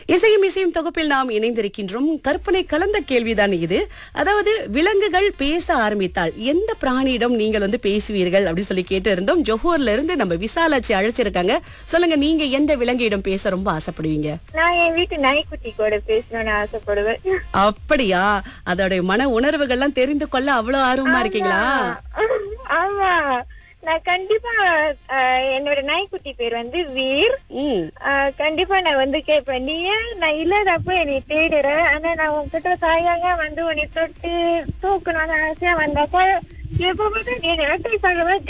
இசையும் இசையும் தொகுப்பில் நாம் இணைந்திருக்கின்றோம் கற்பனை கலந்த கேள்விதான் இது அதாவது விலங்குகள் பேச ஆரம்பித்தால் எந்த பிராணியிடம் நீங்கள் வந்து பேசுவீர்கள் அப்படின்னு சொல்லி கேட்டு இருந்தோம் ஜொஹூர்ல இருந்து நம்ம விசாலாச்சி அழைச்சிருக்காங்க சொல்லுங்க நீங்க எந்த விலங்கிடம் பேச ரொம்ப ஆசைப்படுவீங்க நான் என் வீட்டு நாய்க்குட்டி கூட பேசணும்னு ஆசைப்படுவேன் அப்படியா அதோட மன உணர்வுகள்லாம் தெரிந்து கொள்ள அவ்வளவு ஆர்வமா இருக்கீங்களா ஆமா நான் கண்டிப்பா அஹ், என்னோட நாய்க்குட்டி பேர் வந்து வீர் ம் அஹ், கண்டிப்பா நான் வந்து கேட்பேன் நீ ஏன் நான் இல்லாதப்போ என்னை தேடுற ஆனா நான் உன்கிட்ட தாயாக வந்து உன்னை தொட்டு தூக்கணும்னு ஆசையா வந்தாக்கா எப்ப பார்த்தா நீ நாட்டை பார்க்கவே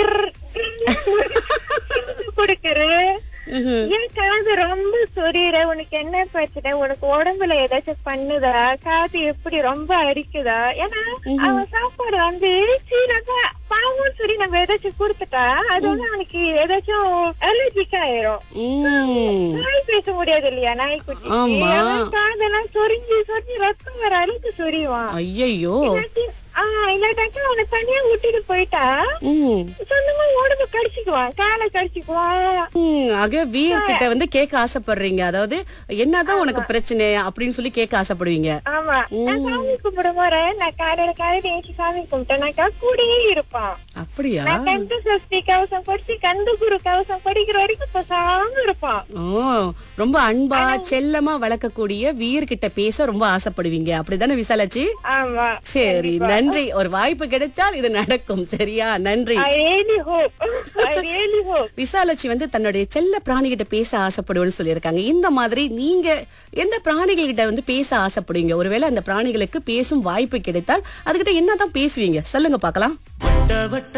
கொடுக்குற என் காது ரொம்ப சொரியுற உனக்கு என்ன பிரச்சனை உனக்கு உடம்புல ஏதாச்சும் பண்ணுதா காது எப்படி ரொம்ப அரிக்குதா ஏன்னா அவன் சாப்பாடு வந்து சீனாக்கா பாவம் சொல்லி நம்ம ஏதாச்சும் கொடுத்துட்டா அது வந்து அவனுக்கு ஏதாச்சும் அலர்ஜிக் ஆயிரும் ம் நாய் பேச முடியாது இல்லையா நாய்க்குட்டி ஆமா. அவன் காதெல்லாம் சொரிஞ்சு சொரிஞ்சு ரத்தம் வர அளவுக்கு சொரியுவான் ஐயையோ இல்லாட்டி ஆஹ் இல்லாட்டாக்கா அவனை தனியா விட்டுட்டு போயிட்டா ம் சொந்தமா உடம்பு கடிச்சுக்குவான் காலை கடிச்சுக்குவான் ம், ஆக வீர் கிட்ட வந்து கேட்க ஆசைப்படுறீங்க அதாவது என்னதான் உனக்கு பிரச்சனை அப்படின்னு சொல்லி கேட்க ஆசைப்படுவீங்க ஆமா நான் சாமி கும்பிடும் போற நான் காலையில காலையில ஏஞ்சி சாமி கும்பிட்டேனாக்கா கூடயே இருப்பான் அப்படியா நான் கந்த சஷ்டி கவசம் படிச்சு கந்த குரு கவசம் படிக்கிற வரைக்கும் பேசாம இருப்பான் ஓ ரொம்ப அன்பா செல்லமா வளர்க்கக்கூடிய வீர் கிட்ட பேச ரொம்ப ஆசைப்படுவீங்க அப்படிதானே விசாலாச்சி ஆமா சரி நன்றி ஒரு வாய்ப்பு கிடைச்சால் இது நடக்கும் சரியா நன்றி I really hope I really hope Visalachi வந்து தன்னுடைய செல்ல பிராணிகிட்ட பேச ஆசைப்படுவேன்னு சொல்லியிருக்காங்க இந்த மாதிரி நீங்க எந்த பிராணிகள்கிட்ட வந்து பேச ஆசைப்படுவீங்க ஒருவேளை அந்த பிராணிகளுக்கு பேசும் வாய்ப்பு கிடைத்தால் அதுகிட்ட என்னதான் பேசுவீங்க சொல்லுங்க பார்க்கலாம் வட்ட வட்ட